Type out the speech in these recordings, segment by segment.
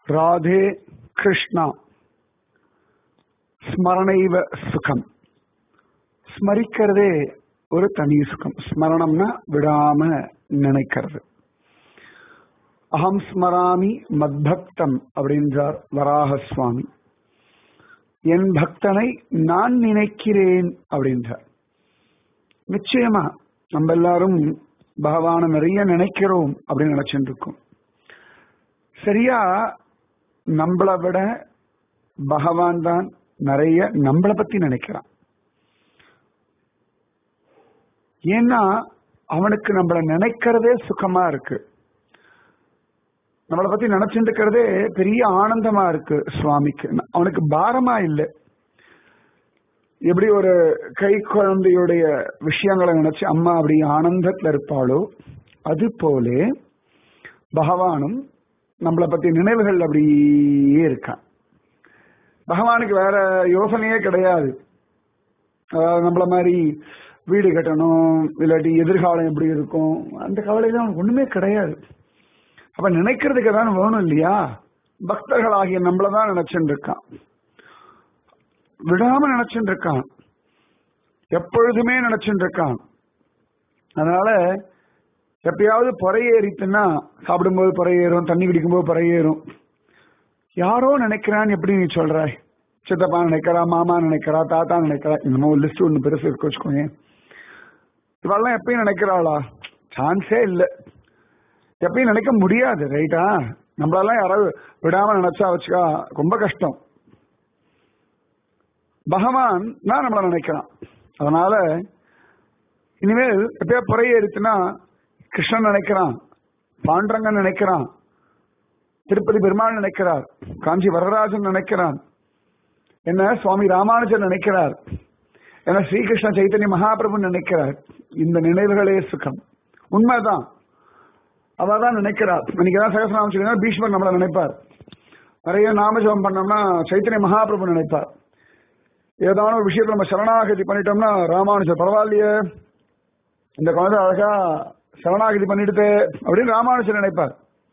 ராதே கிருஷ்ணா ஸ்மரணைவ சுகம் ஸ்மரிக்கிறதே ஒரு தனி சுகம் ஸ்மரணம்னா விடாம நினைக்கிறது அகம் ஸ்மராமி மத்பக்தம் அப்படின்றார் வராக சுவாமி என் பக்தனை நான் நினைக்கிறேன் அப்படின்றார் நிச்சயமா நம்ம எல்லாரும் பகவானை நிறைய நினைக்கிறோம் அப்படின்னு நினைச்சுட்டு இருக்கோம் சரியா நம்மளை விட பகவான் தான் நிறைய நம்மளை பத்தி நினைக்கிறான் ஏன்னா அவனுக்கு நம்மள நினைக்கிறதே சுகமா இருக்கு நம்மளை பத்தி நினைச்சுட்டு இருக்கிறதே பெரிய ஆனந்தமா இருக்கு சுவாமிக்கு அவனுக்கு பாரமா இல்லை எப்படி ஒரு கை குழந்தையுடைய விஷயங்களை நினைச்சு அம்மா அப்படி ஆனந்தத்துல இருப்பாளோ அது போலே பகவானும் நம்மளை பத்தி நினைவுகள் அப்படியே இருக்கான் பகவானுக்கு வேற யோசனையே கிடையாது அதாவது நம்மள மாதிரி வீடு கட்டணும் இல்லாட்டி எதிர்காலம் எப்படி இருக்கும் அந்த கவலைதான் அவனுக்கு ஒண்ணுமே கிடையாது அப்ப நினைக்கிறதுக்கு தான் வேணும் இல்லையா பக்தர்களாகிய நம்மளதான் நினைச்சுட்டு இருக்கான் விடாம நினைச்சுட்டு இருக்கான் எப்பொழுதுமே நினைச்சுட்டு இருக்கான் அதனால எப்பயாவது பொறையேறித்துன்னா சாப்பிடும்போது பொறையேறும் தண்ணி குடிக்கும்போது பொறையேறும் யாரோ நினைக்கிறான்னு எப்படி நீ சொல்ற சித்தப்பா நினைக்கிறா மாமா நினைக்கிறா தாத்தா நினைக்கிறா என்னமோ லிஸ்ட் ஒன்று பெருசு இருக்கு வச்சுக்கோங்க இவெல்லாம் எப்பயும் நினைக்கிறாளா சான்ஸே இல்லை எப்பயும் நினைக்க முடியாது ரைட்டா நம்மளெல்லாம் யாராவது விடாம நினைச்சா வச்சுக்கா ரொம்ப கஷ்டம் பகவான் தான் நம்மள நினைக்கிறான் அதனால இனிமேல் எப்பயா புறையேறிச்சுன்னா கிருஷ்ணன் நினைக்கிறான் பாண்டரங்கன் நினைக்கிறான் திருப்பதி பெருமாள் நினைக்கிறார் காஞ்சி வரதராஜன் நினைக்கிறான் என்ன சுவாமி ராமானுஜன் நினைக்கிறார் என்ன ஸ்ரீகிருஷ்ண சைத்தன்ய மகாபிரபு நினைக்கிறார் இந்த நினைவுகளே சுகம் உண்மைதான் அவ தான் நினைக்கிறார் இன்னைக்கு தான் சகசநாமம் சொல்லினா பீஷ்மர் நம்மள நினைப்பார் நிறைய நாமஜபம் பண்ணோம்னா சைத்தன்ய மகாபிரபு நினைப்பார் ஏதான ஒரு விஷயத்துல நம்ம சரணாகதி பண்ணிட்டோம்னா ராமானுஜர் பரவாயில்லையே இந்த குழந்தை அழகா சரணாகதி பண்ணிட்டு அப்படின்னு ராமானுஜர் நினைப்பார்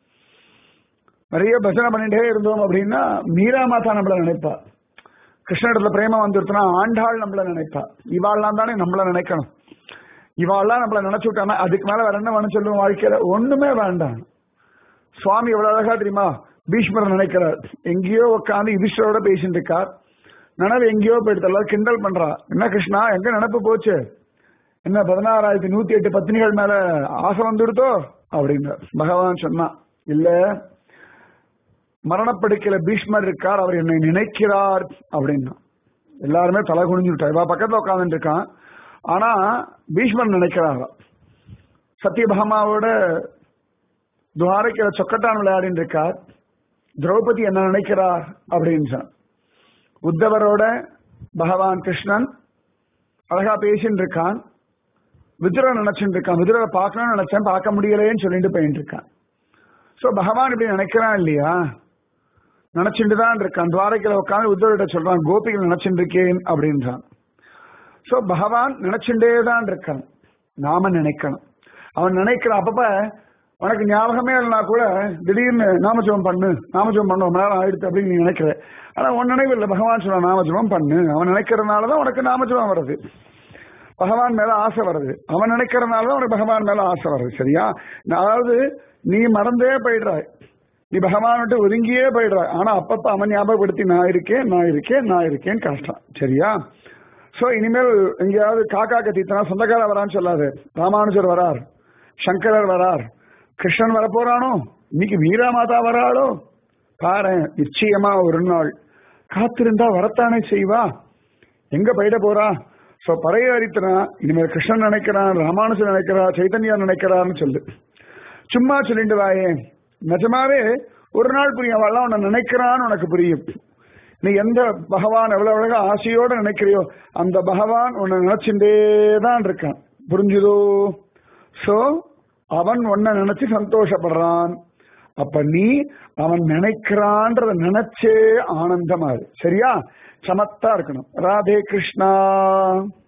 நிறைய பஜனை பண்ணிட்டே இருந்தோம் அப்படின்னா மீரா மாதா நம்மள நினைப்பா கிருஷ்ணத்துல பிரேமம் வந்துருச்சுன்னா ஆண்டாள் நம்மள நினைப்பா இவாள்லாம் தானே நம்மள நினைக்கணும் இவாள்லாம் நம்மள நினைச்சு விட்டானா அதுக்கு மேல வேற என்ன வேணும் சொல்லுவோம் வாழ்க்கையில ஒண்ணுமே வேண்டாம் சுவாமி எவ்வளவு அழகா தெரியுமா பீஷ்மர் நினைக்கிறார் எங்கேயோ உட்காந்து யுதிஷ்டரோட பேசிட்டு இருக்கார் நினைவு எங்கேயோ போயிடுது எல்லாரும் கிண்டல் பண்றா என்ன கிருஷ்ணா எங்க நினப்பு போச்சு என்ன பதினாறாயிரத்தி நூத்தி எட்டு பத்னிகள் மேல ஆசை வந்துடுதோ அப்படின்னு பகவான் சொன்னா இல்ல மரணப்படுக்கையில பீஷ்மர் இருக்கார் அவர் என்னை நினைக்கிறார் அப்படின்னா எல்லாருமே தலை குனிஞ்சு விட்டார் இவா பக்கத்துல உட்காந்துட்டு இருக்கான் ஆனா பீஷ்மர் நினைக்கிறாரா சத்யபாமாவோட துவாரக்கையில சொக்கட்டான் விளையாடிட்டு இருக்கார் திரௌபதி என்ன நினைக்கிறார் அப்படின்னு சொன்ன உத்தவரோட பகவான் கிருஷ்ணன் அழகா பேசிட்டு இருக்கான் விதுர நினைச்சுட்டு இருக்கான் விதுரை பார்க்கணும்னு நினைச்சேன் பார்க்க முடியலையேன்னு சொல்லிட்டு போயிட்டு இருக்கான் சோ பகவான் இப்படி நினைக்கிறான் இல்லையா நினைச்சுட்டு தான் இருக்கான் துவாரக்கையில உட்காந்து உத்தவர்கிட்ட சொல்றான் கோபிகள் நினைச்சுட்டு இருக்கேன் அப்படின்றான் சோ பகவான் நினைச்சுட்டே தான் இருக்கான் நாம நினைக்கணும் அவன் நினைக்கிற அப்பப்ப உனக்கு ஞாபகமே இல்லைனா கூட திடீர்னு நாமஜபம் பண்ணு நாமஜபம் பண்ண ரொம்ப நேரம் ஆயிடுச்சு அப்படின்னு நீ நினைக்கிற ஆனா உன் நினைவு இல்லை பகவான் சொல்ல நாமஜபம் பண்ணு அவன் நினைக்கிறதுனாலதான் உனக்கு நாமஜபம் வருது பகவான் மேல ஆசை வருது அவன் நினைக்கிறதுனாலதான் உனக்கு பகவான் மேல ஆசை வருது சரியா அதாவது நீ மறந்தே போயிடுறாய் நீ பகவான் விட்டு ஒதுங்கியே போயிடுறாய் ஆனா அப்பப்ப அவன் ஞாபகப்படுத்தி நான் இருக்கேன் நான் இருக்கேன் நான் இருக்கேன் கஷ்டம் சரியா சோ இனிமேல் எங்கேயாவது காக்கா கத்தித்தனா சொந்தக்கார வரான்னு சொல்லாது ராமானுஜர் வரார் சங்கரர் வரார் கிருஷ்ணன் வரப்போறானோ இன்னைக்கு வீரா மாதா வராளோ பாரு நிச்சயமா ஒரு நாள் காத்திருந்தா வரத்தானே செய்வா எங்க போயிட போறா சோ பறைய அரித்தனா இனிமேல் கிருஷ்ணன் நினைக்கிறான் ராமானுஜன் நினைக்கிறா சைத்தன்யா நினைக்கிறான்னு சொல்லு சும்மா சொல்லிட்டு வாயே நிஜமாவே ஒரு நாள் புரியும் அவெல்லாம் உன்னை நினைக்கிறான்னு உனக்கு புரியும் நீ எந்த பகவான் எவ்வளவு அழகா ஆசையோட நினைக்கிறியோ அந்த பகவான் உன்னை நினைச்சுட்டே தான் இருக்கான் புரிஞ்சுதோ சோ அவன் உன்னை நினைச்சு சந்தோஷப்படுறான் அப்ப நீ அவன் நினைக்கிறான்றத நினைச்சே ஆனந்தமா இரு சரியா சமத்தா இருக்கணும் ராதே கிருஷ்ணா